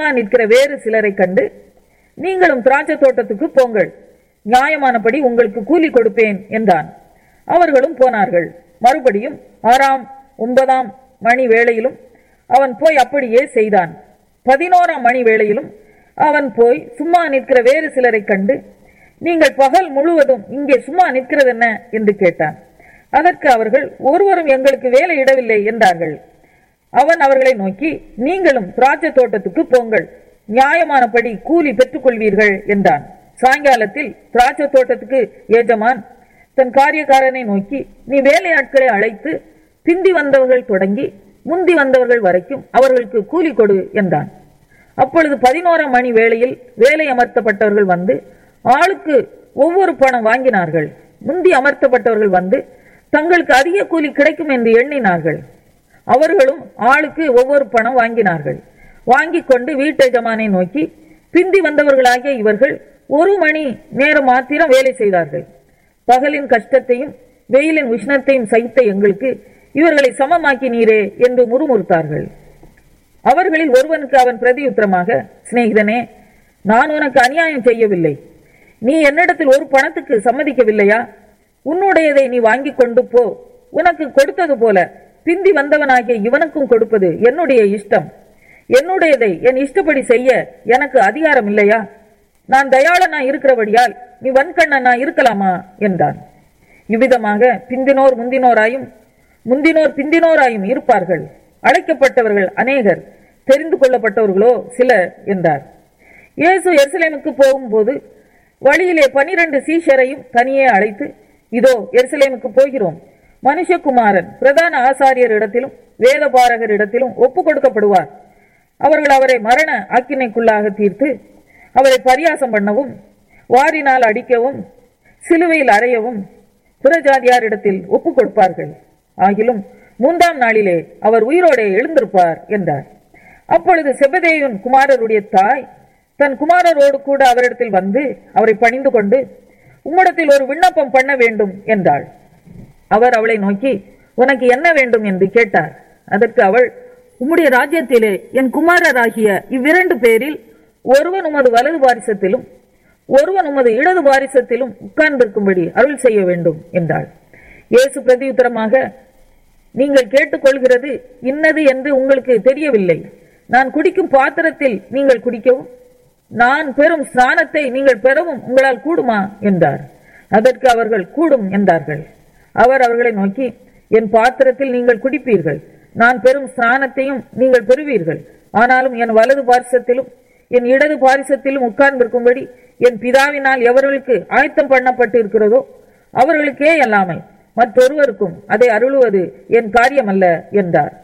சும்மா நிற்கிற வேறு சிலரை கண்டு நீங்களும் திராட்சை தோட்டத்துக்கு போங்கள் நியாயமானபடி உங்களுக்கு கூலி கொடுப்பேன் என்றான் அவர்களும் போனார்கள் மறுபடியும் ஆறாம் ஒன்பதாம் மணி வேளையிலும் அவன் போய் அப்படியே செய்தான் பதினோராம் மணி வேளையிலும் அவன் போய் சும்மா நிற்கிற வேறு சிலரை கண்டு நீங்கள் பகல் முழுவதும் இங்கே சும்மா நிற்கிறதென்ன என்று கேட்டான் அதற்கு அவர்கள் ஒருவரும் எங்களுக்கு வேலை இடவில்லை என்றார்கள் அவன் அவர்களை நோக்கி நீங்களும் திராட்சை தோட்டத்துக்கு போங்கள் நியாயமானபடி கூலி பெற்றுக் கொள்வீர்கள் என்றான் சாயங்காலத்தில் திராட்சை தோட்டத்துக்கு ஏஜமான் தன் காரியக்காரனை நோக்கி நீ வேலையாட்களை அழைத்து பிந்தி வந்தவர்கள் தொடங்கி முந்தி வந்தவர்கள் வரைக்கும் அவர்களுக்கு கூலி கொடு என்றான் அப்பொழுது பதினோராம் மணி வேளையில் வேலை அமர்த்தப்பட்டவர்கள் வந்து ஆளுக்கு ஒவ்வொரு பணம் வாங்கினார்கள் முந்தி அமர்த்தப்பட்டவர்கள் வந்து தங்களுக்கு அதிக கூலி கிடைக்கும் என்று எண்ணினார்கள் அவர்களும் ஆளுக்கு ஒவ்வொரு பணம் வாங்கினார்கள் வாங்கிக் கொண்டு வீட்டெஜமானை நோக்கி பிந்தி வந்தவர்களாகிய இவர்கள் ஒரு மணி நேரம் மாத்திரம் வேலை செய்தார்கள் பகலின் கஷ்டத்தையும் வெயிலின் உஷ்ணத்தையும் சகித்த எங்களுக்கு இவர்களை சமமாக்கினீரே என்று முறுமுறுத்தார்கள் அவர்களில் ஒருவனுக்கு அவன் பிரதியுத்தரமாக சிநேகிதனே நான் உனக்கு அநியாயம் செய்யவில்லை நீ என்னிடத்தில் ஒரு பணத்துக்கு சம்மதிக்கவில்லையா உன்னுடையதை நீ வாங்கிக் கொண்டு போ உனக்கு கொடுத்தது போல பிந்தி வந்தவனாகிய இவனுக்கும் கொடுப்பது என்னுடைய இஷ்டம் என்னுடையதை என் இஷ்டப்படி செய்ய எனக்கு அதிகாரம் இல்லையா நான் தயாளனா இருக்கிறபடியால் நீ வன்கண்ணனா இருக்கலாமா என்றான் இவ்விதமாக பிந்தினோர் முந்தினோராயும் முந்தினோர் பிந்தினோராயும் இருப்பார்கள் அழைக்கப்பட்டவர்கள் அநேகர் தெரிந்து கொள்ளப்பட்டவர்களோ சிலர் என்றார் இயேசு எருசலேமுக்கு போகும்போது வழியிலே பனிரெண்டு சீஷரையும் தனியே அழைத்து இதோ எருசலேமுக்கு போகிறோம் மனுஷகுமாரன் பிரதான ஆசாரியரிடத்திலும் வேதபாரகரிடத்திலும் ஒப்பு கொடுக்கப்படுவார் அவர்கள் அவரை மரண ஆக்கினைக்குள்ளாக தீர்த்து அவரை பரியாசம் பண்ணவும் வாரினால் அடிக்கவும் சிலுவையில் அறையவும் புறஜாதியாரிடத்தில் ஒப்பு கொடுப்பார்கள் ஆகிலும் மூன்றாம் நாளிலே அவர் உயிரோடே எழுந்திருப்பார் என்றார் அப்பொழுது செபதேயுன் குமாரருடைய தாய் தன் குமாரரோடு கூட அவரிடத்தில் வந்து அவரை பணிந்து கொண்டு உம்மிடத்தில் ஒரு விண்ணப்பம் பண்ண வேண்டும் என்றாள் அவர் அவளை நோக்கி உனக்கு என்ன வேண்டும் என்று கேட்டார் அதற்கு அவள் உம்முடைய ராஜ்யத்திலே என் குமாரராகிய இவ்விரண்டு பேரில் ஒருவன் உமது வலது பாரிசத்திலும் ஒருவன் உமது இடது பாரிசத்திலும் உட்கார்ந்திருக்கும்படி அருள் செய்ய வேண்டும் என்றாள் இயேசு பிரதியுத்தரமாக நீங்கள் கேட்டுக்கொள்கிறது இன்னது என்று உங்களுக்கு தெரியவில்லை நான் குடிக்கும் பாத்திரத்தில் நீங்கள் குடிக்கவும் நான் பெறும் ஸ்நானத்தை நீங்கள் பெறவும் உங்களால் கூடுமா என்றார் அதற்கு அவர்கள் கூடும் என்றார்கள் அவர் அவர்களை நோக்கி என் பாத்திரத்தில் நீங்கள் குடிப்பீர்கள் நான் பெறும் ஸ்நானத்தையும் நீங்கள் பெறுவீர்கள் ஆனாலும் என் வலது பாரிசத்திலும் என் இடது பாரிசத்திலும் உட்கார்ந்திருக்கும்படி என் பிதாவினால் எவர்களுக்கு ஆயத்தம் பண்ணப்பட்டு இருக்கிறதோ அவர்களுக்கே அல்லாமல் மற்றொருவருக்கும் அதை அருளுவது என் காரியமல்ல என்றார்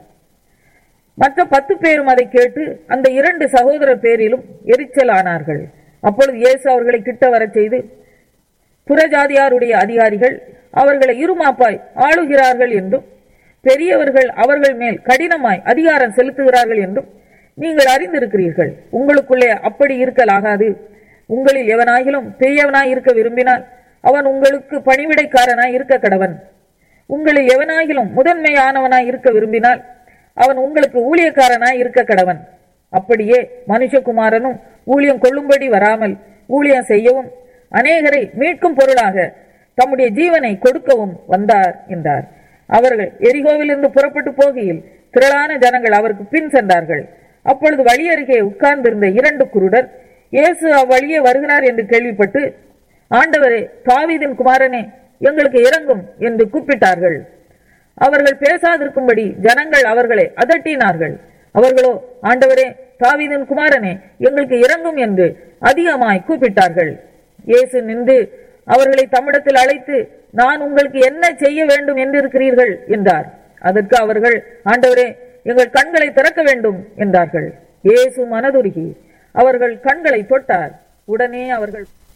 மற்ற பத்து பேரும் அதை கேட்டு அந்த இரண்டு சகோதரர் பேரிலும் எரிச்சல் ஆனார்கள் அப்பொழுது இயேசு அவர்களை கிட்ட வரச் செய்து புறஜாதியாருடைய அதிகாரிகள் அவர்களை இருமாப்பாய் ஆளுகிறார்கள் என்றும் பெரியவர்கள் அவர்கள் மேல் கடினமாய் அதிகாரம் செலுத்துகிறார்கள் என்றும் நீங்கள் அறிந்திருக்கிறீர்கள் உங்களுக்குள்ளே அப்படி இருக்கலாகாது உங்களில் எவனாகிலும் பெரியவனாய் இருக்க விரும்பினால் அவன் உங்களுக்கு பணிவிடைக்காரனாய் இருக்க கடவன் உங்களில் எவனாகிலும் முதன்மையானவனாய் இருக்க விரும்பினால் அவன் உங்களுக்கு ஊழியக்காரனாய் இருக்க கடவன் அப்படியே மனுஷகுமாரனும் ஊழியம் கொள்ளும்படி வராமல் ஊழியம் செய்யவும் அநேகரை மீட்கும் பொருளாக தம்முடைய ஜீவனை கொடுக்கவும் வந்தார் என்றார் அவர்கள் எரிகோவிலிருந்து புறப்பட்டு போகையில் திரளான ஜனங்கள் அவருக்கு பின் சென்றார்கள் அப்பொழுது வழி அருகே உட்கார்ந்திருந்த இரண்டு குருடர் இயேசு அவ்வழியே வருகிறார் என்று கேள்விப்பட்டு ஆண்டவரே தாவீதின் குமாரனே எங்களுக்கு இறங்கும் என்று கூப்பிட்டார்கள் அவர்கள் பேசாதிருக்கும்படி ஜனங்கள் அவர்களை அதட்டினார்கள் அவர்களோ ஆண்டவரே தாவீதின் குமாரனே எங்களுக்கு இறங்கும் என்று அதிகமாய் கூப்பிட்டார்கள் இயேசு நின்று அவர்களை தம்மிடத்தில் அழைத்து நான் உங்களுக்கு என்ன செய்ய வேண்டும் என்றிருக்கிறீர்கள் என்றார் அதற்கு அவர்கள் ஆண்டவரே எங்கள் கண்களை திறக்க வேண்டும் என்றார்கள் இயேசு மனதுருகி அவர்கள் கண்களை தொட்டார் உடனே அவர்கள்